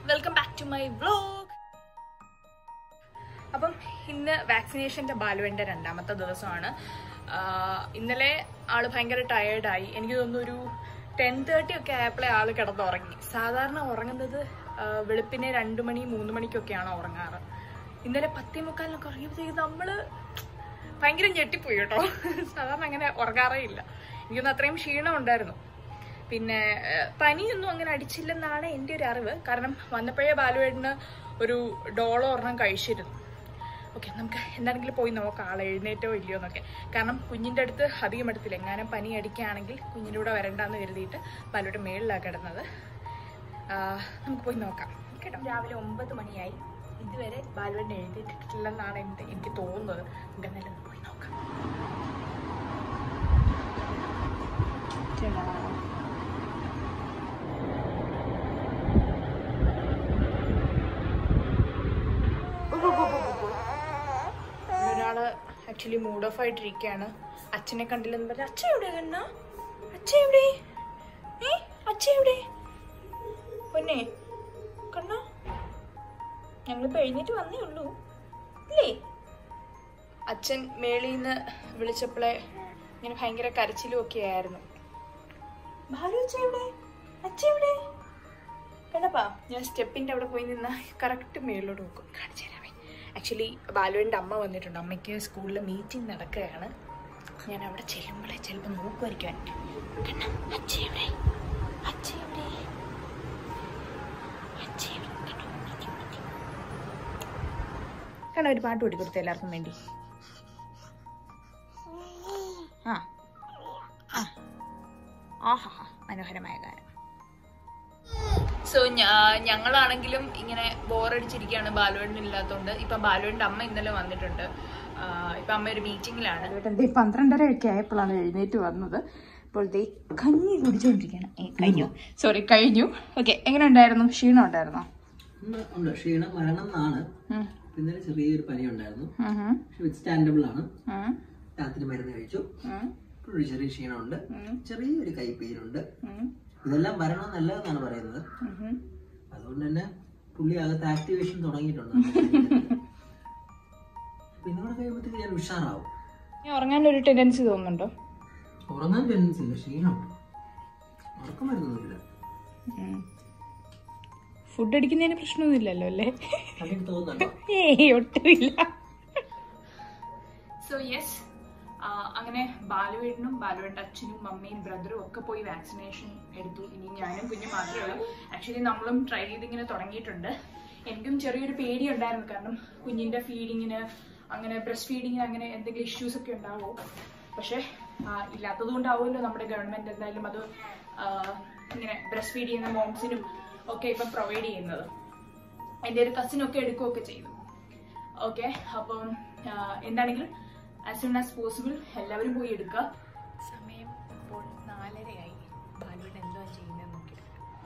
Welcome back to my vlog അപ്പം ഇന്ന് വാക്സിനേഷന്റെ ബാലുവിന്റെ രണ്ടാമത്തെ ദിവസമാണ് ആഹ് ഇന്നലെ ആള് ഭയങ്കര ടയേർഡായി എനിക്ക് തോന്നുന്നു ഒരു ടെൻ തേർട്ടി ഒക്കെ ആയപ്പോഴേ ആള് കിടന്നുറങ്ങി സാധാരണ ഉറങ്ങുന്നത് ആഹ് വെളുപ്പിനെ രണ്ട് മണി മൂന്ന് മണിക്കൊക്കെയാണ് ഉറങ്ങാറ് ഇന്നലെ പത്തേ മുക്കാലിനൊക്കെ ഉറങ്ങിയപ്പോഴത്തേക്ക് നമ്മള് ഭയങ്കര ഞെട്ടിപ്പോയി കേട്ടോ സാധാരണ അങ്ങനെ ഉറങ്ങാറേ ഇല്ല എനിക്കൊന്ന് അത്രയും ക്ഷീണം ഉണ്ടായിരുന്നു പിന്നെ ഏഹ്, പനിയൊന്നും അങ്ങനെ അടിച്ചില്ലെന്നാണ് എൻ്റെ ഒരു അറിവ് കാരണം വന്നപ്പോഴേ ബാലുവേട്ടന് ഒരു ഡോളോ ഒരെണ്ണം കഴിച്ചിരുന്നു ഓക്കെ നമുക്ക് എന്താണെങ്കിലും പോയി നോക്കാം ആളെ എഴുന്നേറ്റോ ഇല്ലയോ എന്നൊക്കെ കാരണം കുഞ്ഞിൻ്റെ അടുത്ത് അധികം എടുത്തില്ല എങ്ങാനും പനി അടിക്കുകയാണെങ്കിൽ കുഞ്ഞിൻ്റെ കൂടെ വരണ്ടെന്ന് കരുതിയിട്ട് ബാലുയുടെ മേളിലാണ് കിടന്നത് ആഹ്, നമുക്ക് പോയി നോക്കാം കേട്ടോ രാവിലെ ഒമ്പത് മണിയായി ഇതുവരെ ബാലുവേട്ടൻ എഴുതിയിട്ടില്ലെന്നാണ് എൻ്റെ എനിക്ക് തോന്നുന്നത് നമുക്ക് എന്തായാലും ഒന്ന് പോയി നോക്കാം ഒരാള് ആക്ച്വലി മൂഡ് ഓഫ് ആയിട്ടിരിക്കുകയാണ് അച്ഛനെ കണ്ടില്ലെന്ന് പറഞ്ഞ അച്ഛൻ എവിടെ കണ്ണ അച്ഛൻ എവിടെ ഏ അച്ഛൻ എവിടെ പൊന്നെ കണ്ണ ഞങ്ങളിപ്പോ എഴുന്നേറ്റ് വന്നേ ഉള്ളൂ ഇല്ലേ അച്ഛൻ മേളിൽ നിന്ന് വിളിച്ചപ്പോഴേ ഇങ്ങനെ ഭയങ്കര കരച്ചിലും ഒക്കെ ആയിരുന്നു ബാലു അച്ഛൻ എവിടെ അച്ഛൻ എവിടെ കണ്ടപ്പാ ഞാൻ സ്റ്റെപ്പിന്റെ അവിടെ പോയി നിന്ന് കറക്റ്റ് മേളിലോട്ട് നോക്കും കാണിച്ചു തരാമേ ആക്ച്വലി ബാലുവിൻ്റെ അമ്മ വന്നിട്ടുണ്ട് അമ്മയ്ക്ക് സ്കൂളിൽ മീറ്റിംഗ് നടക്കുകയാണ് ഞാൻ അവിടെ ചെല്ലുമ്പോഴേ ചിലപ്പോൾ നോക്കുമായിരിക്കും കണ്ണ അച്ഛ എവിടെ അച്ഛ എവിടെ അച്ഛ എവിടെ? കണ്ടോ? Meeting, meeting. കണ്ടോ ഒരു പാട്ട് കൊടുത്തു എല്ലാവർക്കും വേണ്ടി ആ ആ ആഹാ മനോഹരമായ ഗാനം സോ ഞങ്ങളാണെങ്കിലും ഇങ്ങനെ ബോറടിച്ചിരിക്കുകയാണ് ബാലുവേട്ടൻ ഇല്ലാത്തതുകൊണ്ട് ഇപ്പൊ ബാലുവേട്ടൻ്റെ അമ്മ ഇന്നലെ വന്നിട്ടുണ്ട് ആ, ഇപ്പൊ അമ്മ ഒരു മീറ്റിംഗിലാണ് ദേ പന്ത്രണ്ടര ഒക്കെ ആയപ്പോഴാണ് എഴുന്നേറ്റ് വന്നത് ഇപ്പോൾ ദേ കഞ്ഞി കുടിച്ചുകൊണ്ടിരിക്കുകയാണ് ഏ, കഴിഞ്ഞു സോറി കഴിഞ്ഞു ഓക്കെ എങ്ങനെ ഉണ്ടായിരുന്നു ക്ഷീണം ഉണ്ടായിരുന്നോ ഉണ്ട്, ഉണ്ട് ക്ഷീണം വരണം എന്നാണ് ഉം. ഇന്നലെ ചെറിയൊരു പനി ഉണ്ടായിരുന്നു ഉം ഹും. പക്ഷെ വിത്ത് സ്റ്റാൻഡബിൾ ആണ് ഉം. രാത്രി മരുന്ന് കഴിച്ചു ഉം. ഇപ്പോഴൊരു ചെറിയ ക്ഷീണമുണ്ട് ചെറിയൊരു കൈപ്പീരുണ്ട് ഉം. ഇതെല്ലാം വരണം നല്ലതെന്നാണ് പറയുന്നത് ഉം ഹും. അതുകൊണ്ട് തന്നെ പുള്ളി അകത്ത് ആക്ടിവേഷൻ തുടങ്ങിയിട്ടുണ്ട് പിന്നെ കൂടെ കഴിയുമ്പോഴത്തേക്ക് ഞാൻ ഉഷാറാവും ഇനി ഉറങ്ങാൻ ഒരു ടെൻഡൻസി തോന്നുന്നുണ്ടോ ഉറങ്ങാൻ ടെൻഡൻസി ഇല്ല ക്ഷീണമുണ്ട് ഉറക്കം വരുന്നൊന്നുമില്ല ഫുഡ് അടിക്കുന്നതിന് പ്രശ്നമൊന്നുമില്ലല്ലോ അല്ലേ അങ്ങനെ തോന്നുന്നുണ്ടോ ഏയ് ഒട്ടുമില്ല സോ യെസ് അങ്ങനെ ബാലുവേട്ടനും ബാലുവേട്ടൻ്റെ അച്ഛനും മമ്മിയും ബ്രദറും ഒക്കെ പോയി വാക്സിനേഷൻ എടുത്തു ഇനി ഞാനും കുഞ്ഞും മാത്രമേ ഉള്ളൂ ആക്ച്വലി നമ്മളും ട്രൈ ചെയ്ത് ഇങ്ങനെ തുടങ്ങിയിട്ടുണ്ട് എനിക്കും ചെറിയൊരു പേടി ഉണ്ടായിരുന്നു കാരണം കുഞ്ഞിന്റെ ഫീഡിങ്ങിന് അങ്ങനെ ബ്രസ്റ്റ് ഫീഡിങ്ങിന് അങ്ങനെ എന്തെങ്കിലും ഇഷ്യൂസ് ഒക്കെ ഉണ്ടാവുമോ പക്ഷേ ആ, ഇല്ലാത്തത് കൊണ്ടാവുമല്ലോ നമ്മുടെ ഗവൺമെന്റ് എന്തായാലും അത് ആ, ഇങ്ങനെ ബ്രസ്റ്റ് ഫീഡ് ചെയ്യുന്ന മോംസിനും ഒക്കെ ഇപ്പം പ്രൊവൈഡ് ചെയ്യുന്നത് എൻ്റെ ഒരു കസിനൊക്കെ എടുക്കുകയൊക്കെ ചെയ്തു ഓക്കെ അപ്പം ആ, എന്താണെങ്കിലും ആസ് സൂൺ ആസ് പോസിബിൾ എല്ലാവരും പോയി എടുക്കുക സമയം ഇപ്പോൾ നാലരയായി ബാലുവിന് എന്തോ ചെയ്യുന്നത് നോക്കിയിട്ട്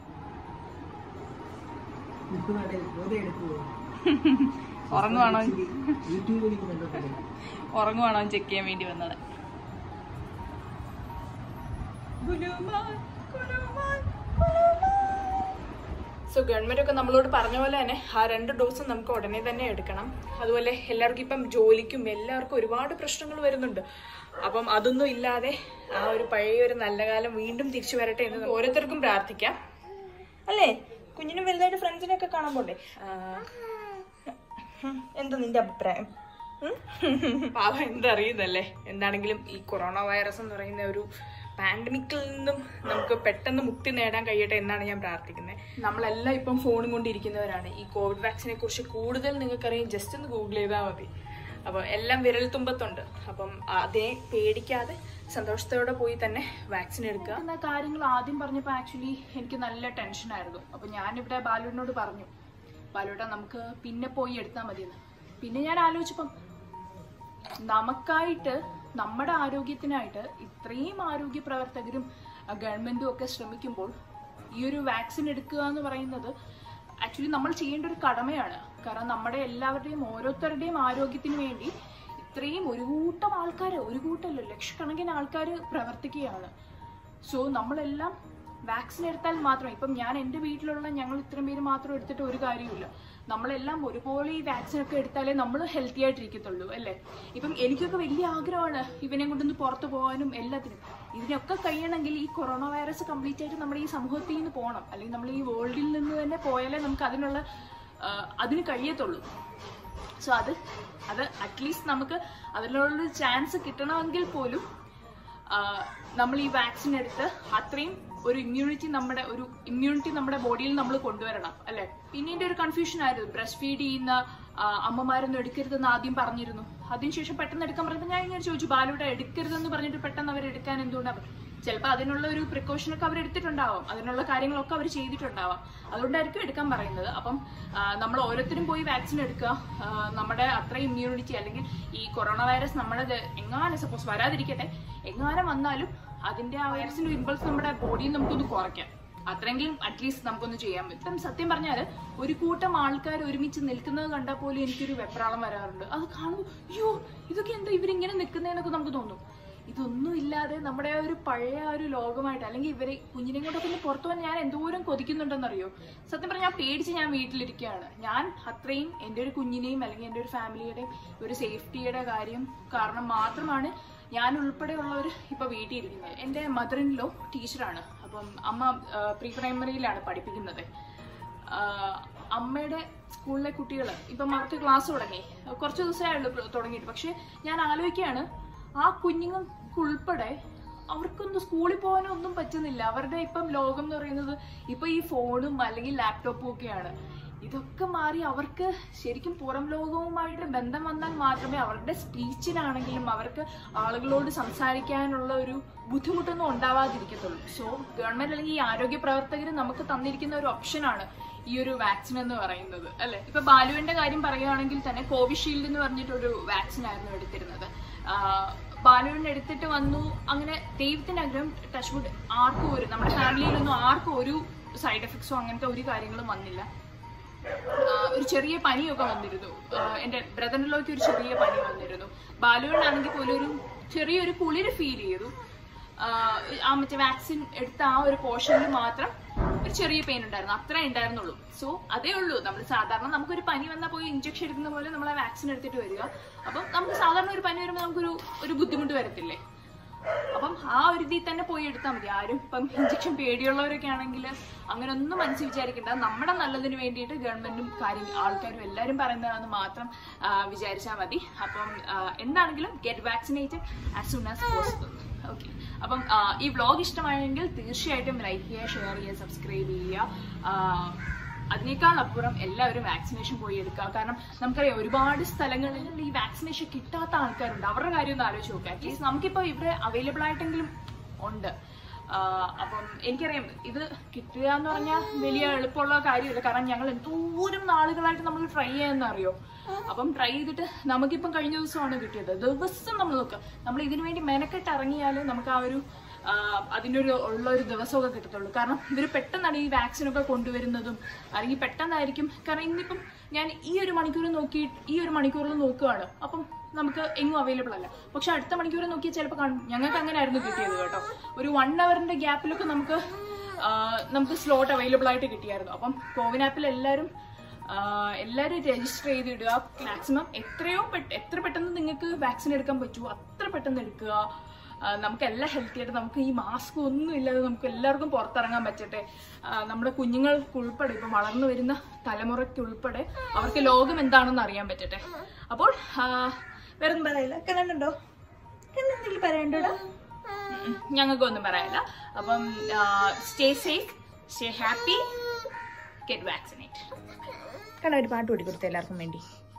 ഉറങ്ങുവാണോ യൂട്യൂബിൽ കണ്ടപ്പോൾ ഉറങ്ങുവാണോ ചെക്ക് ചെയ്യാൻ വേണ്ടി വന്നത് സോ ഗവൺമെന്റ് ഒക്കെ നമ്മളോട് പറഞ്ഞ പോലെ തന്നെ ആ രണ്ട് ഡോസും നമുക്ക് ഉടനെ തന്നെ എടുക്കണം അതുപോലെ എല്ലാവർക്കും ഇപ്പം ജോലിക്കും എല്ലാവർക്കും ഒരുപാട് പ്രശ്നങ്ങൾ വരുന്നുണ്ട് അപ്പം അതൊന്നും ഇല്ലാതെ ആ ഒരു പഴയ ഒരു നല്ല കാലം വീണ്ടും തിരിച്ചു വരട്ടെ എന്ന് ഓരോരുത്തർക്കും പ്രാർത്ഥിക്കാം അല്ലേ കുഞ്ഞിനും വലുതായിട്ട് ഫ്രണ്ട്സിനെയൊക്കെ കാണാൻ പോണ്ടേ ആ, ഉം, എന്താ നിന്റെ അഭിപ്രായം ഉം? പാവം എന്തറിയുന്നല്ലേ എന്താണെങ്കിലും ഈ കൊറോണ വൈറസ് എന്ന് പറയുന്ന ഒരു പാൻഡമിക്കിൽ നിന്നും നമുക്ക് പെട്ടെന്ന് മുക്തി നേടാൻ കഴിയട്ടെ എന്നാണ് ഞാൻ പ്രാർത്ഥിക്കുന്നത് നമ്മളെല്ലാം ഇപ്പം ഫോണും കൊണ്ടിരിക്കുന്നവരാണ് ഈ കോവിഡ് വാക്സിനെ കുറിച്ച് കൂടുതൽ നിങ്ങൾക്കറിയാം ജസ്റ്റ് ഒന്ന് ഗൂഗിൾ ചെയ്താൽ മതി അപ്പോൾ എല്ലാം വിരൽ തുമ്പത്തുണ്ട് അപ്പം അതേ പേടിക്കാതെ സന്തോഷത്തോടെ പോയി തന്നെ വാക്സിൻ എടുക്കുക എന്ന കാര്യങ്ങൾ ആദ്യം പറഞ്ഞപ്പോൾ ആക്ച്വലി എനിക്ക് നല്ല ടെൻഷനായിരുന്നു അപ്പോൾ ഞാനിവിടെ ബാലുവിനോട് പറഞ്ഞു ബാലുവേട്ടാ നമുക്ക് പിന്നെ പോയി എടുത്താൽ മതിയെന്ന് പിന്നെ ഞാൻ ആലോചിച്ചപ്പം നമുക്കായിട്ട് നമ്മുടെ ആരോഗ്യത്തിനായിട്ട് ഇത്രയും ആരോഗ്യ പ്രവർത്തകരും അഹ് ഗവൺമെന്റും ഒക്കെ ശ്രമിക്കുമ്പോൾ ഈ ഒരു വാക്സിൻ എടുക്കുക എന്ന് പറയുന്നത് ആക്ച്വലി നമ്മൾ ചെയ്യേണ്ട ഒരു കടമയാണ് കാരണം നമ്മുടെ എല്ലാവരുടെയും ഓരോരുത്തരുടെയും ആരോഗ്യത്തിന് വേണ്ടി ഇത്രയും ഒരു കൂട്ടം ആൾക്കാർ ഒരു കൂട്ടമല്ല ലക്ഷക്കണക്കിന് ആൾക്കാർ പ്രവർത്തിക്കുകയാണ് സോ നമ്മളെല്ലാം വാക്സിൻ എടുത്താൽ മാത്രം ഇപ്പം ഞാൻ എൻ്റെ വീട്ടിലുള്ള ഞങ്ങൾ ഇത്രയും പേര് മാത്രം എടുത്തിട്ട് ഒരു കാര്യമില്ല നമ്മളെല്ലാം ഒരുപോലെ ഈ വാക്സിൻ ഒക്കെ എടുത്താലേ നമ്മൾ ഹെൽത്തി ആയിട്ടിരിക്കത്തുള്ളൂ അല്ലേ ഇപ്പം എനിക്കൊക്കെ വലിയ ആഗ്രഹമാണ് ഇവനെ കൊണ്ടൊന്ന് പുറത്ത് പോകാനും എല്ലാത്തിനും ഇതിനൊക്കെ കഴിയണമെങ്കിൽ ഈ കൊറോണ വൈറസ് കംപ്ലീറ്റ് ആയിട്ട് നമ്മുടെ ഈ സമൂഹത്തിൽ നിന്ന് പോകണം അല്ലെങ്കിൽ നമ്മൾ ഈ വേൾഡിൽ നിന്ന് തന്നെ പോയാലേ നമുക്ക് അതിനുള്ള ആ, അതിന് കഴിയത്തുള്ളൂ സോ അത് അത് അറ്റ്ലീസ്റ്റ് നമുക്ക് അതിനുള്ളൊരു ചാൻസ് കിട്ടണമെങ്കിൽ പോലും നമ്മൾ ഈ വാക്സിൻ എടുത്ത് അത്രയും ഒരു ഇമ്മ്യൂണിറ്റി നമ്മുടെ ഒരു ഇമ്മ്യൂണിറ്റി നമ്മുടെ ബോഡിയിൽ നമ്മൾ കൊണ്ടുവരണം അല്ലെ പിന്നെ ഇതിന്റെ ഒരു കൺഫ്യൂഷൻ ആയിരുന്നു ബ്രസ്റ്റ് ഫീഡ് ചെയ്യുന്ന ആ, അമ്മമാരൊന്നും എടുക്കരുതെന്ന് ആദ്യം പറഞ്ഞിരുന്നു അതിനുശേഷം പെട്ടെന്ന് എടുക്കാൻ പറഞ്ഞപ്പോൾ ഞാൻ ഇങ്ങനെ ചോദിച്ചു ബാലൂടെ എടുക്കരുതെന്ന് പറഞ്ഞിട്ട് പെട്ടെന്ന് അവർ എടുക്കാൻ എന്തുകൊണ്ടാണ് ചിലപ്പോൾ അതിനുള്ള ഒരു പ്രിക്കോഷനൊക്കെ അവർ എടുത്തിട്ടുണ്ടാവും അതിനുള്ള കാര്യങ്ങളൊക്കെ അവർ ചെയ്തിട്ടുണ്ടാവാം അതുകൊണ്ടായിരിക്കും എടുക്കാൻ പറയുന്നത് അപ്പം ആ, നമ്മൾ ഓരോരുത്തരും പോയി വാക്സിൻ എടുക്കുക ആ, നമ്മുടെ അത്ര ഇമ്മ്യൂണിറ്റി അല്ലെങ്കിൽ ഈ കൊറോണ വൈറസ് നമ്മുടെ ദ- എങ്ങാനും സപ്പോസ് വരാതിരിക്കട്ടെ എങ്ങാനും വന്നാലും അതിന്റെ ആ വൈറസിന്റെ ഇമ്പൾസ് നമ്മുടെ ബോഡിയിൽ നമുക്കൊന്ന് കുറയ്ക്കാം അത്രയെങ്കിലും അറ്റ്ലീസ്റ്റ് നമുക്കൊന്ന് ചെയ്യാൻ പറ്റും സത്യം പറഞ്ഞാൽ ഒരു കൂട്ടം ആൾക്കാർ ഒരുമിച്ച് നിൽക്കുന്നത് കണ്ടാൽ പോലും എനിക്കൊരു വെപ്രാളം വരാറുണ്ട് അത് കാണുമ്പോൾ അയ്യോ ഇതൊക്കെ എന്താ ഇവരിങ്ങനെ നിൽക്കുന്നതെന്നൊക്കെ നമുക്ക് തോന്നും ഇതൊന്നും ഇല്ലാതെ നമ്മുടെ ആ ഒരു പഴയ ആ ഒരു ലോകമായിട്ട് അല്ലെങ്കിൽ ഇവരെ കുഞ്ഞിനെ കൊണ്ടൊക്കെ ഒന്ന് പുറത്തു പോകാൻ ഞാൻ എന്തോരം കൊതിക്കുന്നുണ്ടെന്നറിയോ സത്യം പറഞ്ഞാൽ പേടിച്ച് ഞാൻ വീട്ടിലിരിക്കുകയാണ് ഞാൻ അത്രയും എൻ്റെ ഒരു കുഞ്ഞിനെയും അല്ലെങ്കിൽ എൻ്റെ ഒരു ഫാമിലിയുടെയും ഒരു സേഫ്റ്റിയുടെ കാര്യം കാരണം മാത്രമാണ് ഞാൻ ഉൾപ്പെടെയുള്ളവർ ഇപ്പൊ വീട്ടിൽ ഇരിക്കുന്നത് എൻ്റെ മദർ ഇൻ ലോ ടീച്ചറാണ് അപ്പം അമ്മ പ്രീ പ്രൈമറിയിലാണ് പഠിപ്പിക്കുന്നത് ആഹ് അമ്മയുടെ സ്കൂളിലെ കുട്ടികൾ ഇപ്പം അവർക്ക് ക്ലാസ് തുടങ്ങി കുറച്ച് ദിവസമേ ഉള്ളൂ തുടങ്ങിയിട്ട് പക്ഷെ ഞാൻ ആലോചിക്കുകയാണ് ആ കുഞ്ഞുങ്ങൾക്ക് ഉൾപ്പെടെ അവർക്കൊന്നും സ്കൂളിൽ പോകാനോ ഒന്നും പറ്റുന്നില്ല അവരുടെ ഇപ്പം ലോകം എന്ന് പറയുന്നത് ഇപ്പൊ ഈ ഫോണും അല്ലെങ്കിൽ ലാപ്ടോപ്പും ഒക്കെയാണ് ഇതൊക്കെ മാറി അവർക്ക് ശരിക്കും പുറം ലോകവുമായിട്ട് ബന്ധം വന്നാൽ മാത്രമേ അവരുടെ സ്പീച്ചിനാണെങ്കിലും അവർക്ക് ആളുകളോട് സംസാരിക്കാനുള്ള ഒരു ബുദ്ധിമുട്ടൊന്നും ഉണ്ടാവാതിരിക്കത്തുള്ളൂ സോ ഗവൺമെന്റ് അല്ലെങ്കിൽ ഈ ആരോഗ്യ പ്രവർത്തകർ നമുക്ക് തന്നിരിക്കുന്ന ഒരു ഓപ്ഷനാണ് ഈ ഒരു വാക്സിൻ എന്ന് പറയുന്നത് അല്ലെ ഇപ്പൊ ബാലുവിന്റെ കാര്യം പറയുകയാണെങ്കിൽ തന്നെ കോവിഷീൽഡ് എന്ന് പറഞ്ഞിട്ടൊരു വാക്സിൻ ആയിരുന്നു എടുത്തിരുന്നത് ആഹ് ബാലുവിന് എടുത്തിട്ട് വന്നു അങ്ങനെ ദൈവത്തിന്റെ ആഗ്രഹം ടച്ച്വുഡ് ആർക്കും ഒരു നമ്മുടെ ഫാമിലിയിലൊന്നും ആർക്കും ഒരു സൈഡ് എഫക്ട്സോ അങ്ങനത്തെ ഒരു കാര്യങ്ങളും വന്നില്ല ആഹ് ഒരു ചെറിയ പനിയൊക്കെ വന്നിരുന്നു ആഹ് എന്റെ ബ്രദറിലോക്ക് ഒരു ചെറിയ പനി വന്നിരുന്നു ബാലുവിനാണെങ്കിൽ പോലും ഒരു ചെറിയൊരു കുളിര് ഫീൽ ചെയ്തു ആഹ് ആ മറ്റേ വാക്സിൻ എടുത്ത ആ ഒരു പോർഷനിൽ മാത്രം ഒരു ചെറിയ പെയിൻ ഉണ്ടായിരുന്നു അത്രേ ഉണ്ടായിരുന്നുള്ളൂ സോ അതേ ഉള്ളൂ നമ്മൾ സാധാരണ നമുക്കൊരു പനി വന്നാൽ പോയി ഇഞ്ചക്ഷൻ എടുക്കുന്ന പോലെ നമ്മൾ ആ വാക്സിൻ എടുത്തിട്ട് വരിക അപ്പം നമുക്ക് സാധാരണ ഒരു പനി വരുമ്പോൾ നമുക്കൊരു ഒരു ബുദ്ധിമുട്ട് വരത്തില്ലേ അപ്പം ആ ഒരു ഇതിൽ തന്നെ പോയി എടുത്താൽ മതി ആരും ഇപ്പം ഇഞ്ചക്ഷൻ പേടിയുള്ളവരൊക്കെ ആണെങ്കിൽ അങ്ങനെ ഒന്നും മനസ്സിൽ വിചാരിക്കേണ്ട നമ്മുടെ നല്ലതിന് വേണ്ടിയിട്ട് ഗവൺമെന്റും കാര്യം ആൾക്കാരും എല്ലാവരും പറയുന്നതാണെന്ന് മാത്രം വിചാരിച്ചാൽ മതി അപ്പം ആ, എന്താണെങ്കിലും get vaccinated as soon as possible okay അപ്പം ആ, ഈ വ്ളോഗ് ഇഷ്ടമായെങ്കിൽ തീർച്ചയായിട്ടും ലൈക്ക് ചെയ്യുക ഷെയർ ചെയ്യുക സബ്സ്ക്രൈബ് ചെയ്യുക ആ, അതിനേക്കാൾ അപ്പുറം എല്ലാവരും വാക്സിനേഷൻ പോയി എടുക്കുക കാരണം നമുക്കറിയാം ഒരുപാട് സ്ഥലങ്ങളിൽ ഈ വാക്സിനേഷൻ കിട്ടാത്ത ആൾക്കാരുണ്ട് അവരുടെ കാര്യം ഒന്ന് ആലോചിച്ച് നോക്കുക അറ്റ്ലീസ്റ്റ് നമുക്കിപ്പോൾ ഇവിടെ അവൈലബിൾ ആയിട്ടെങ്കിലും ഉണ്ട് ആഹ് അപ്പം എനിക്കറിയാം ഇത് കിട്ടുക എന്ന് പറഞ്ഞാൽ വലിയ എളുപ്പമുള്ള കാര്യമില്ല കാരണം ഞങ്ങൾ എന്തോരം നാളുകളായിട്ട് നമ്മൾ ട്രൈ ചെയ്യാന്ന് അറിയോ അപ്പം ട്രൈ ചെയ്തിട്ട് നമുക്കിപ്പം കഴിഞ്ഞ ദിവസമാണ് കിട്ടിയത് ദിവസം നമ്മൾ നോക്കുക നമ്മൾ ഇതിനു വേണ്ടി മെനക്കെട്ട് ഇറങ്ങിയാൽ നമുക്ക് ആ ഒരു ആഹ് അതിന്റെ ഒരു ഉള്ള ഒരു ദിവസമൊക്കെ കിട്ടത്തുള്ളൂ കാരണം ഇവർ പെട്ടെന്നാണ് ഈ വാക്സിനൊക്കെ കൊണ്ടുവരുന്നതും അല്ലെങ്കിൽ പെട്ടെന്നായിരിക്കും കാരണം ഇന്നിപ്പം ഞാൻ ഈ ഒരു മണിക്കൂർ നോക്കി ഈ ഒരു മണിക്കൂറിൽ നോക്കുകയാണ് അപ്പം നമുക്ക് എങ്ങും അവൈലബിൾ അല്ല പക്ഷെ അടുത്ത മണിക്കൂർ നോക്കിയാൽ ചിലപ്പോൾ കാണും ഞങ്ങൾക്ക് അങ്ങനെ ആയിരുന്നു കിട്ടിയത് കേട്ടോ ഒരു വൺ അവറിന്റെ ഗ്യാപ്പിലൊക്കെ നമുക്ക് ആഹ് നമുക്ക് സ്ലോട്ട് അവൈലബിൾ ആയിട്ട് കിട്ടിയായിരുന്നു അപ്പം കോവിൻ ആപ്പിൽ എല്ലാവരും ആഹ് എല്ലാവരും രജിസ്റ്റർ ചെയ്തിടുക മാക്സിമം എത്രയോ പെട്ട് എത്ര പെട്ടെന്ന് നിങ്ങൾക്ക് വാക്സിൻ എടുക്കാൻ പറ്റുമോ അത്ര പെട്ടെന്ന് എടുക്കുക ആഹ് നമുക്ക് എല്ലാം ഹെൽത്തി ആയിട്ട് നമുക്ക് ഈ മാസ്ക് ഒന്നും ഇല്ലാതെ നമുക്ക് എല്ലാവർക്കും പുറത്തിറങ്ങാൻ പറ്റട്ടെ ആഹ് നമ്മുടെ കുഞ്ഞുങ്ങൾക്ക് ഉൾപ്പെടെ ഇപ്പം വളർന്നു വരുന്ന തലമുറയ്ക്ക് ഉൾപ്പെടെ അവർക്ക് ലോകം എന്താണെന്ന് അറിയാൻ പറ്റട്ടെ അപ്പോൾ ആഹ് വേറെ ഒന്നും പറയില്ല കണ്ടുണ്ടോ എന്തെങ്കിലും പറയണ്ടോടാ ഞങ്ങൾക്കൊന്നും പറയാനില്ല അപ്പം stay safe stay happy get vaccinate കാരണം ഒരു പാട്ട് കൂടി കൊടുത്തു എല്ലാവർക്കും വേണ്ടി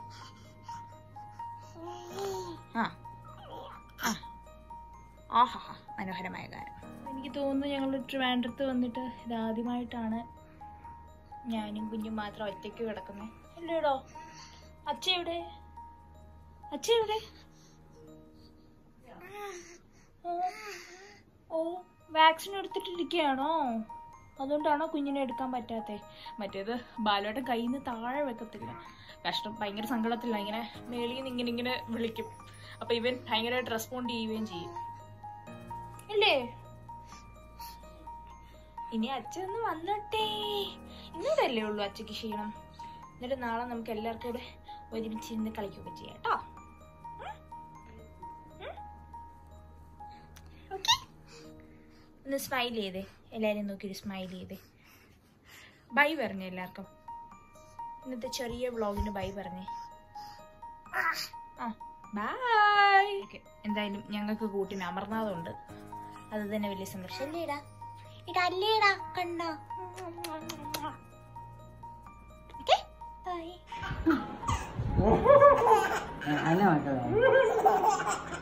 ആ ആ ആഹാ മനോഹരമായ ഗാനം എനിക്ക് തോന്നുന്നു ഞങ്ങൾ ട്രിവാൻഡ്രത്ത് വന്നിട്ട് ഇതാദ്യമായിട്ടാണ് ഞാനും കുഞ്ഞും മാത്രം ഒറ്റയ്ക്ക് കിടക്കുന്നത് അല്ലേടോ അച്ഛ എവിടെ അച്ഛ എവിടെ ഓ, ഓ വാക്സിൻ എടുത്തിട്ടിരിക്കുകയാണോ അതുകൊണ്ടാണോ കുഞ്ഞിനെ എടുക്കാൻ പറ്റാത്തേ മറ്റേത് ബാലോട്ടൻ കയ്യിൽ നിന്ന് താഴെ വെക്കത്തില്ല കഷ്ടം ഭയങ്കര സങ്കടത്തില്ല ഇങ്ങനെ മേളിൽ നിന്ന് ഇങ്ങനെ ഇങ്ങനെ വിളിക്കും അപ്പൊ ഇവൻ ഭയങ്കരമായിട്ട് റെസ്പോണ്ട് ചെയ്യുകയും ചെയ്യും ഇല്ലേ ഇനി അച്ഛൻ ഒന്ന് വന്നോട്ടെ ഇന്നോടല്ലേ ഉള്ളൂ അച്ഛക്ക് ക്ഷീണം എന്നിട്ട് നാളെ നമുക്ക് എല്ലാവർക്കും കൂടെ ഒരുമിച്ച് ഇരുന്ന് കളിക്കുകയൊക്കെ ചെയ്യാം കേട്ടോ ഓക്കെ ഒന്ന് സ്മൈൽ ചെയ്തേ എല്ലാവരും നോക്കി ഒരു സ്മൈൽ ചെയ്തേ ബൈ പറഞ്ഞേ എല്ലാവർക്കും ഇന്നത്തെ ചെറിയ വ്ളോഗിന് ബൈ പറഞ്ഞേ ആ ബൈ ഓക്കെ എന്തായാലും ഞങ്ങൾക്ക് കൂട്ടിന് അമർനാഥുണ്ട് അത് തന്നെ വലിയ സന്തോഷം അല്ലേടാ ഇടാ അല്ലേടാ കണ്ടോ ഓക്കെ ബൈ അതിനെ മാറ്റോ